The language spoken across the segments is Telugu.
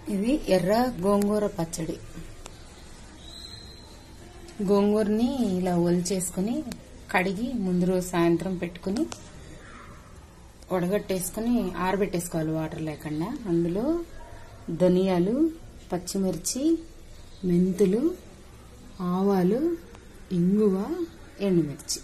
ఇది ఎర్ర గోంగూర పచ్చడి గోంగూరని ఇలా ఒలిచేసుకుని కడిగి ముందు రోజు సాయంత్రం పెట్టుకుని ఉడగట్టేసుకుని ఆరబెట్టేసుకోవాలి వాటర్ లేకుండా అందులో ధనియాలు పచ్చిమిర్చి మెంతులు ఆవాలు ఇంగువ ఎండుమిర్చి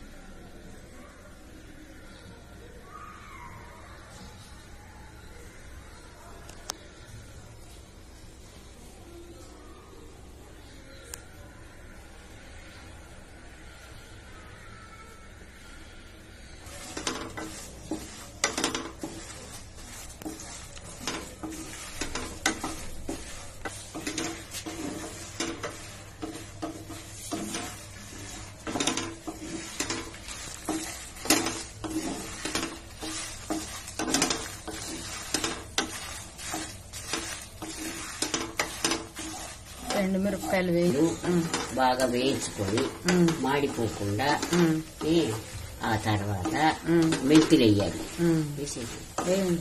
రెండు మిరపకాయలు వేయి ఉమ్, బాగా వేయించుకొని ఉమ్, మాడిపోకుండా ఉమ్, ఏ, ఆ తర్వాత ఉమ్, మెంతులు వేయాలి ఉమ్. వేసేసి వేయండి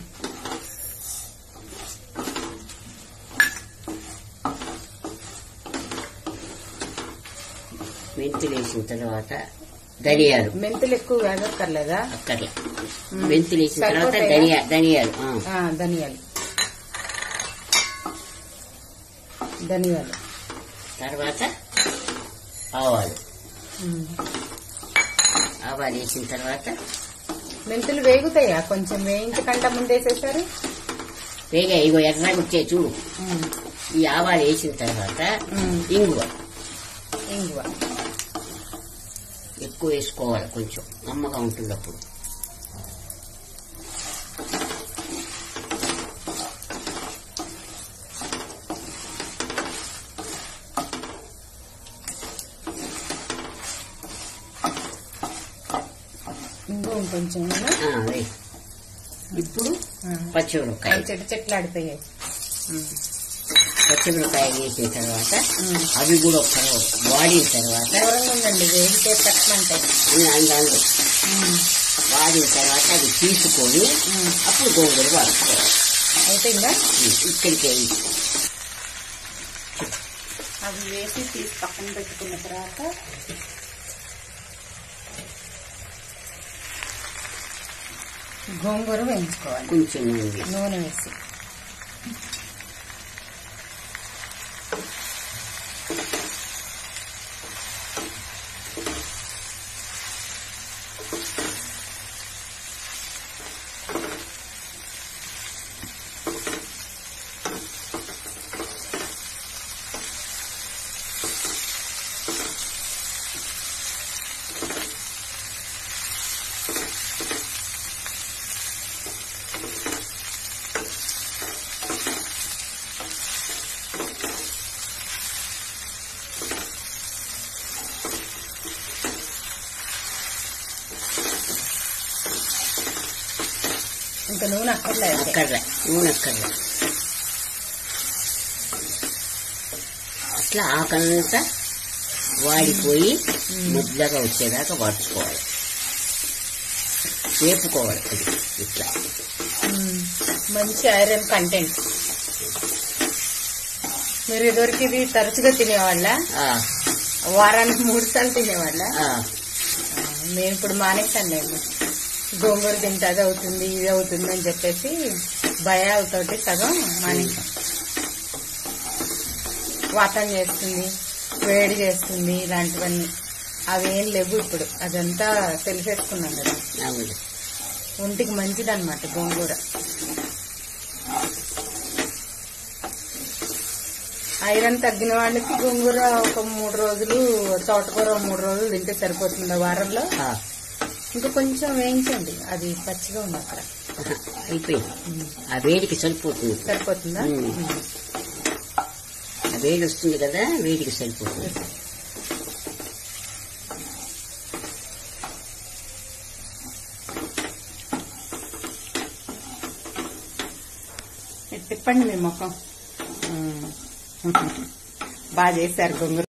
మెంతులు వేసిన తర్వాత ధనియాలు మెంతులు ఎక్కువ వేగక్కర్లేదా అక్కర్లే మెంతులు వేసిన తర్వాత సరిపోతాయా? ధనియా ధనియాలు ఆ. ఆ, ధనియాలు ధనియాలు తర్వాత ఆవాలు ఉమ్. ఆవాలు వేసిన తర్వాత మెంతులు వేగుతాయా కొంచెం వేయించకుండా ముందేసేసారు వేగా ఇగో ఎర్రగా వచ్చే చూడు ఉమ్, ఈ ఆవాలు వేసిన తర్వాత ఉమ్. ఇంగువ ఇంగువ ఎక్కువ వేసుకోవాలి కొంచెం అమ్మగా ఉంటుంది అప్పుడు ఇంగువ కొంచెం కదా? ఆ, వేయి. ఇప్పుడు ఆ. పచ్చిమిరపకాయ అవి చెట్టు చెట్లు ఆడిపోయాయి ఉమ్, పచ్చిమిరపకాయ వేసిన తర్వాత ఉమ్. అవి కూడా ఒక వాడిన తర్వాత దూరంగా ఉండండి వేగితే పట్టమంటాయి అన్ని అందులో వాడిన తర్వాత అది తీసుకొని అప్పుడు గోంగూర వాడుకోవాలి అయితే ఇంకా ఇక్కడికి అవి వేసి తీసి పక్కన పెట్టుకున్న తర్వాత గోంగూర వేయించుకోవాలి కొంచెం నూనె వేసి. నూనె వేసి ఇంకా నూనె అక్కర్లేదు అక్కర్లే నూనె అక్కర్లే అట్లా ఆకలంతా వాడిపోయి ముద్దగా వచ్చేదాకా వాడుకోవాలి వేపుకోవాలి అది ఇట్లా మ్మ్. మంచి ఐరన్ కంటెంట్ మీరు ఇదివరకు ఇది తరచుగా తినేవాళ్ళ ఆ, వారానికి మూడు సార్లు తినేవాళ్ళ ఆ, మేము ఇప్పుడు మానేసానులేండి గోంగూర తింటే అది అవుతుంది ఇది అవుతుంది అని చెప్పేసి భయాలతోటి సగం మానేసాం వాతం చేస్తుంది వేడి చేస్తుంది ఇలాంటివన్నీ అవేం లేవు ఇప్పుడు అదంతా తెలిసేసుకున్నాం కదా అవును ఒంటికి మంచిదన్నమాట గోంగూర ఐరన్ తగ్గిన వాళ్ళకి గోంగూర ఒక మూడు రోజులు తోటకూర ఒక మూడు రోజులు తింటే సరిపోతుంది ఆ వారంలో ఆ, ఇంకా కొంచెం వేయించండి అది పచ్చిగా ఉంది అక్కడ అయిపోయింది ఆ వేడికి సరిపోతుంది సరిపోతుందా మ్మ్. మ్మ్. ఆ వేడి వస్తుంది కదా వేడికి సరిపోతుంది ఇది తిప్పండి మీ ముఖం మ్మ్. బాగా చేశారు గోంగూర